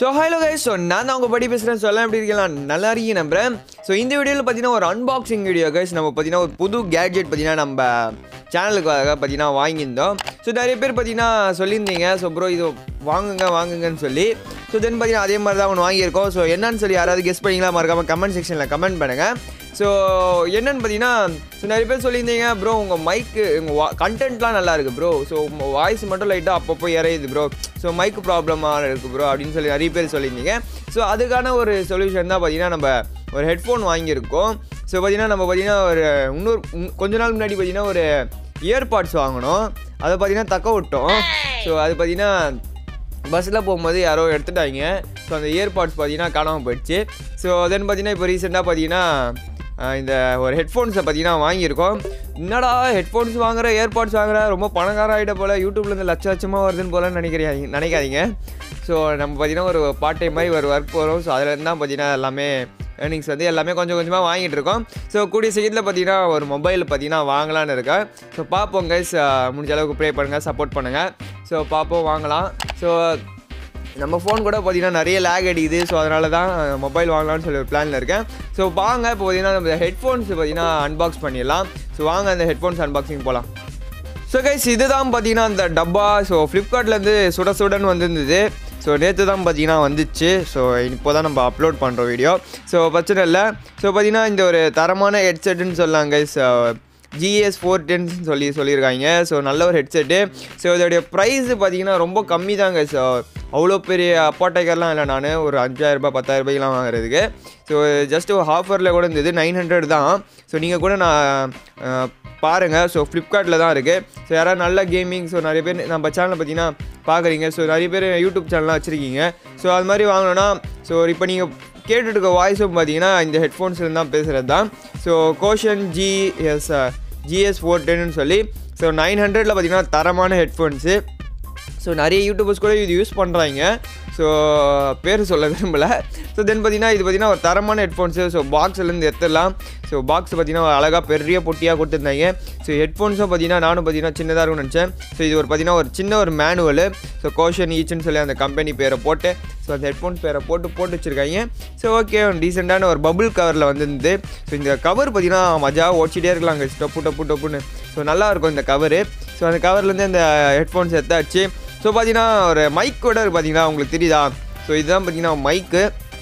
so hello guys so நான் தான் உங்கள் படி பேசுகிறேன் சொல்ல எப்படி இருக்கலாம் நல்லா இருக்கீங்க நம்புறேன் ஸோ இந்த வீடியோவில் பார்த்தீங்கன்னா ஒரு அன்பாக்சிங் வீடியோ கைஸ் நம்ம பார்த்தீங்கன்னா ஒரு புது கேட்ஜெட் பார்த்தீங்கன்னா நம்ம சேனலுக்காக பார்த்தீங்கன்னா வாங்கியிருந்தோம் ஸோ நிறைய பேர் பார்த்தீங்கன்னா சொல்லியிருந்தீங்க ஸோ ப்ரோ இது வாங்குங்க வாங்குங்கன்னு சொல்லி ஸோ தென் பார்த்தீங்கன்னா அதே மாதிரி தான் ஒன்று வாங்கியிருக்கோம் ஸோ என்னன்னு சொல்லி யாராவது கெஸ் பண்ணிங்களா மறக்காமல் கமெண்ட் செக்ஷனில் கமெண்ட் பண்ணுங்கள் ஸோ என்னன்னு பார்த்தீங்கன்னா ஸோ நிறைய பேர் சொல்லியிருந்தீங்க ப்ரோ உங்கள் மைக்கு உங்கள் வா கண்டென்ட்லாம் நல்லா இருக்குது ப்ரோ ஸோ உங்கள் வாய்ஸ் மட்டும் லைட்டாக அப்பப்போ இறையுது ப்ரோ ஸோ மைக்கு ப்ராப்ளமாக இருக்குது ப்ரோ அப்படின்னு சொல்லி நிறைய பேர் சொல்லியிருந்தீங்க ஸோ அதுக்கான ஒரு சொல்யூஷன் தான் பார்த்தீங்கன்னா நம்ம ஒரு ஹெட்ஃபோன் வாங்கியிருக்கோம் ஸோ பார்த்தீங்கன்னா நம்ம பார்த்தீங்கன்னா ஒரு இன்னொரு உம், கொஞ்ச நாள் முன்னாடி பார்த்தீங்கன்னா ஒரு இயர்பாட்ஸ் வாங்கினோம் அதை பார்த்தீங்கன்னா தக்க விட்டோம் ஸோ அது பார்த்தீங்கன்னா பஸ்ஸில் போகும்போது யாரோ எடுத்துட்டாங்க ஸோ அந்த இயர்பாட்ஸ் பார்த்தீங்கன்னா காணாமல் போயிடுச்சு ஸோ தென் பார்த்தீங்கன்னா இப்போ ரீசெண்டாக பார்த்தீங்கன்னா ஆஹ், இந்த ஒரு ஹெட்ஃபோன்ஸை பார்த்தீங்கன்னா வாங்கியிருக்கோம் என்னடா ஹெட்ஃபோன்ஸ் வாங்குற இயர்பாட்ஸ் வாங்குற ரொம்ப பணக்கார ஆகிட்ட போல் யூடியூப்லேருந்து லட்ச லட்சமாக வருதுன்னு போல நினைக்கிறீங்க நினைக்காதீங்க ஸோ நம்ம பார்த்தீங்கன்னா ஒரு பார்ட் டைம் மாதிரி ஒரு ஒர்க் போகிறோம் ஸோ அதுலேருந்து தான் பார்த்தீங்கன்னா எல்லாமே ஏர்னிங்ஸ் வந்து எல்லாமே கொஞ்சம் கொஞ்சமாக வாங்கிட்டு இருக்கோம் ஸோ கூடிய சீக்கிரத்தில் பார்த்தீங்கன்னா ஒரு மொபைல் பார்த்தீங்கன்னா வாங்கலான்னு இருக்கேன் ஸோ பார்ப்போம் கைஸ் முடிஞ்ச அளவுக்கு ப்ரே பண்ணுங்கள் சப்போர்ட் பண்ணுங்கள் ஸோ பார்ப்போம் வாங்கலாம் ஸோ நம்ம ஃபோன் கூட பார்த்தீங்கன்னா நிறைய லேக் அடிக்குது ஸோ அதனால தான் மொபைல் வாங்கலாம்னு சொல்லி ஒரு பிளானில் இருக்கேன் ஸோ வாங்க இப்போ பார்த்தீங்கன்னா நம்ம ஹெட்ஃபோன்ஸ் பார்த்தீங்கன்னா அன்பாக்ஸ் பண்ணிடலாம் ஸோ வாங்க அந்த ஹெட்ஃபோன்ஸ் அன்பாக்சிங் போகலாம் ஸோ கைஸ் இதுதான் பார்த்தீங்கன்னா அந்த டப்பா ஸோ ஃப்ளிப்கார்ட்லேருந்து சுட சுடன்னு வந்திருந்தது ஸோ நேற்று தான் பார்த்தீங்கன்னா வந்துச்சு ஸோ இப்போ தான் நம்ம அப்லோட் பண்ணுறோம் வீடியோ ஸோ பிரச்சனை இல்லை ஸோ பார்த்தீங்கன்னா இந்த ஒரு தரமான ஹெட்செட்டுன்னு சொல்லலாம் கைஸ் ஜிஎஸ் ஃபோர் டென்ஸ் சொல்லி சொல்லியிருக்காங்க ஸோ நல்ல ஒரு ஹெட்செட்டு ஸோ இதோடைய ப்ரைஸ் பார்த்தீங்கன்னா ரொம்ப கம்மி தாங்க ஸோ அவ்வளோ பெரிய அப்பாட்டைக்கர்லாம் இல்லை நான் ஒரு அஞ்சாயிரரூபா பத்தாயிரரூபாய்க்கெலாம் வாங்குறதுக்கு ஸோ ஜஸ்ட் ஒரு ஆஃபரில் கூட இருந்தது நைன் ஹண்ட்ரட் தான் ஸோ நீங்கள் கூட நான் அஹ், பாருங்கள் ஸோ ஃப்ளிப்கார்ட்டில் தான் இருக்குது ஸோ யாராவது நல்ல கேமிங் ஸோ நிறைய பேர் நம்ம சேனலை பார்த்தீங்கன்னா பார்க்குறீங்க ஸோ நிறைய பேர் யூடியூப் சேனல்லாம் வச்சுருக்கீங்க ஸோ அது மாதிரி வாங்கணும்னா ஸோ இப்போ நீங்கள் கேட்டுட்டு இருக்க வாய்ஸும் பார்த்தீங்கன்னா இந்த ஹெட்ஃபோன்ஸில் தான் பேசுகிறது தான் ஸோ கோஷன் ஜிஎஸ் ஜிஎஸ் ஃபோர் டென்னு சொல்லி ஸோ நைன் ஹண்ட்ரடில் பார்த்தீங்கன்னா தரமான ஹெட்ஃபோன்ஸு ஸோ நிறைய யூடியூபர்ஸ் கூட இது யூஸ் பண்ணுறாங்க ஸோ பேர் சொல்ல விரும்பலை ஸோ தென் பார்த்தீங்கன்னா இது பார்த்தீங்கன்னா ஒரு தரமான ஹெட்ஃபோன்ஸு ஸோ பாக்ஸ்லேருந்து எடுத்துடலாம் ஸோ பாக்ஸ் பார்த்தீங்கன்னா அழகாக பெரிய பொட்டியாக கொடுத்துருந்தாங்க ஸோ ஹெட்ஃபோன்ஸும் பார்த்தீங்கன்னா நானும் பார்த்தீங்கன்னா சின்னதாக இருக்கும்னு நினச்சேன் ஸோ இது ஒரு பார்த்தீங்கன்னா ஒரு சின்ன ஒரு மேனுவல் ஸோ கோஷன் ஈச்சுன்னு சொல்லி அந்த கம்பெனி பேரை போட்டு ஸோ அந்த ஹெட்ஃபோன்ஸ் பேரை போட்டு போட்டு வச்சுருக்காங்க ஸோ ஓகே டீசெண்டான ஒரு பபுள் கவரில் வந்திருந்து ஸோ இந்த கவர் பார்த்தீங்கன்னா மஜாவாக ஓடிச்சிட்டே இருக்கலாங்க டப்பு டப்பு டப்புன்னு ஸோ நல்லா இருக்கும் இந்த கவரு ஸோ அந்த கவர்லேருந்து இந்த ஹெட்ஃபோன்ஸ் எடுத்தாச்சு ஸோ பார்த்தீங்கன்னா ஒரு மைக்கோட பார்த்தீங்கன்னா உங்களுக்கு தெரியுதா ஸோ இதுதான் பார்த்தீங்கன்னா மைக்கு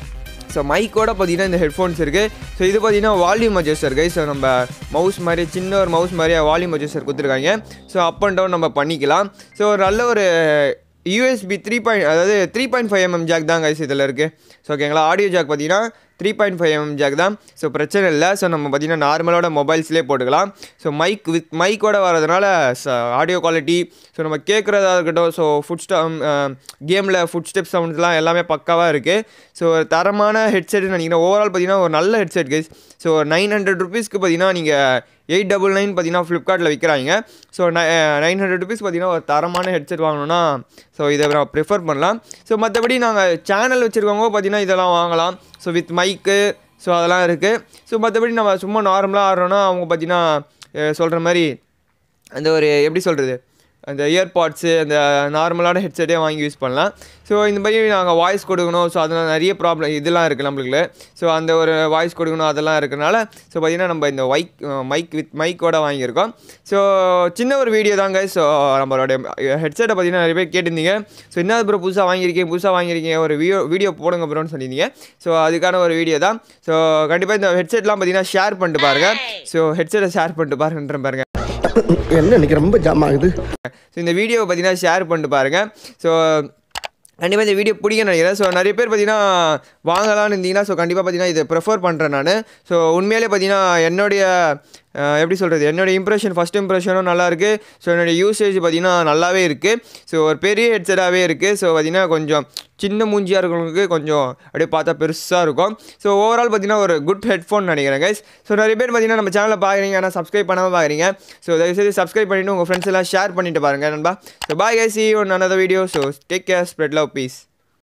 ஸோ மைக்கோட பார்த்தீங்கன்னா இந்த ஹெட்ஃபோன்ஸ் இருக்குது ஸோ இது பார்த்தீங்கன்னா வால்யூம் அட்ஜஸ்டர் கை ஸோ நம்ம மவுஸ் மாதிரி சின்ன ஒரு மவுஸ் மாதிரியே வால்யூம் அட்ஜஸ்டர் கொடுத்துருக்காங்க ஸோ அப் அண்ட் டவுன் நம்ம பண்ணிக்கலாம் ஸோ ஒரு நல்ல ஒரு யூஎஸ்பி த்ரீ பாயிண்ட் அதாவது three point five MM jack தான் கைஸ் இதில் இருக்குது ஸோ ஓகேங்களா ஆடியோ ஜாக் பார்த்தீங்கன்னா three point five MM jack தான் ஸோ பிரச்சனை இல்லை ஸோ நம்ம பார்த்தீங்கன்னா நார்மலோட மொபைல்ஸ்லேயே போட்டுக்கலாம் ஸோ மைக் வித் மைக்கோட வரதுனால ஆடியோ குவாலிட்டி ஸோ நம்ம கேட்குறதா இருக்கட்டும் ஸோ ஃபுட் ஸ்டம் கேமில் ஃபுட் ஸ்டெப் சவுண்ட்ஸ்லாம் எல்லாமே பக்காவாக இருக்குது ஸோ ஒரு தரமான ஹெட்செட்னு நினைக்கிறேன் ஓவரால் பார்த்தீங்கன்னா ஒரு நல்ல headset guys so nine hundred ருபீஸ்க்கு பார்த்தீங்கன்னா நீங்கள் எயிட் டபுள் நைன் பார்த்தீங்கன்னா ஃப்ளிப்கார்ட்டில் விற்கிறாங்க ஸோ நைன் ஹண்ட்ரட் ருபீஸ் பார்த்தீங்கன்னா ஒரு தரமான ஹெட்செட் வாங்கணும்னா ஸோ இதை நான் ப்ரிஃபர் பண்ணலாம் ஸோ மற்றபடி நாங்கள் சேனல் வச்சுருக்கவங்க பார்த்தீங்கன்னா இதெல்லாம் வாங்கலாம் ஸோ வித் மைக்கு ஸோ அதெல்லாம் இருக்குது ஸோ மற்றபடி நம்ம சும்மா நார்மலாக ஆடுறோன்னா அவங்க பார்த்தீங்கன்னா சொல்கிற மாதிரி அந்த ஒரு எப்படி சொல்கிறது அந்த இயர்பாட்ஸு அந்த நார்மலான ஹெட்செட்டே வாங்கி யூஸ் பண்ணலாம் ஸோ இந்த மாதிரி நாங்கள் வாய்ஸ் கொடுக்கணும் ஸோ அதெல்லாம் நிறைய ப்ராப்ளம் இதெல்லாம் இருக்குது நம்மளுக்கு ஸோ அந்த ஒரு வாய்ஸ் கொடுக்கணும் அதெல்லாம் இருக்கனால ஸோ பார்த்திங்கன்னா நம்ம இந்த வைக் மைக் வித் மைக்கோட வாங்கியிருக்கோம் ஸோ சின்ன ஒரு வீடியோ தாங்க ஸோ நம்மளோட ஹெட்செட்டை பார்த்தீங்கன்னா நிறைய பேர் கேட்டிருந்தீங்க ஸோ என்ன ப்ரோ புதுசாக வாங்கியிருக்கீங்க புதுசாக வாங்கியிருக்கீங்க ஒரு வீடியோ வீடியோ போடுங்க ப்ரோன்னு சொல்லியிருந்தீங்க ஸோ அதுக்கான ஒரு வீடியோ தான் ஸோ கண்டிப்பாக இந்த ஹெட்செட்லாம் பார்த்தீங்கன்னா ஷேர் பண்ணிட்டு பாருங்கள் ஸோ ஹெட்செட்டை ஷேர் பண்ணிட்டு பாருங்கன்ற பாருங்க என்ன இன்னைக்கு ரொம்ப ஜாம் ஆகுது ஸோ இந்த வீடியோவை பார்த்தீங்கன்னா ஷேர் பண்ணிட்டு பாருங்கள் ஸோ கண்டிப்பாக இந்த வீடியோ பிடிக்கும் நினைக்கிறேன் ஸோ நிறைய பேர் பார்த்தீங்கன்னா வாங்கலாம்னு இருந்தீங்கன்னா ஸோ கண்டிப்பாக பார்த்தீங்கன்னா இதை ப்ரிஃபர் பண்ணுறேன் நான் ஸோ உண்மையிலே பார்த்தீங்கன்னா என்னுடைய அஹ், எப்படி சொல்கிறது என்னுடைய இம்ப்ரெஷன் ஃபஸ்ட் இம்ப்ரெஷனும் நல்லா இருக்குது ஸோ என்னுடைய யூசேஜ் பார்த்தீங்கன்னா நல்லாவே இருக்குது ஸோ ஒரு பெரிய ஹெட்செட்டாகவே இருக்குது ஸோ பார்த்தீங்கன்னா கொஞ்சம் சின்ன மூஞ்சியாக இருக்கிறவங்களுக்கு கொஞ்சம் அப்படியே பார்த்தா பெருசாக இருக்கும் ஸோ ஓவரால் பார்த்தீங்கன்னா ஒரு குட் ஹெட்ஃபோன் நினைக்கிறேன் கைஸ் ஸோ நிறைய பேர் பார்த்தீங்கன்னா நம்ம சேனலை பார்க்குறீங்க ஆனால் சப்ஸ்கிரைப் பண்ணாமல் பார்க்குறீங்க ஸோ தயவுசெய்து சப்ஸ்கிரைப் பண்ணிவிட்டு உங்கள் ஃப்ரெண்ட்ஸ் எல்லாம் ஷேர் பண்ணிட்டு பாருங்கள் நண்பா so bye guys see on another video so take care spread love piece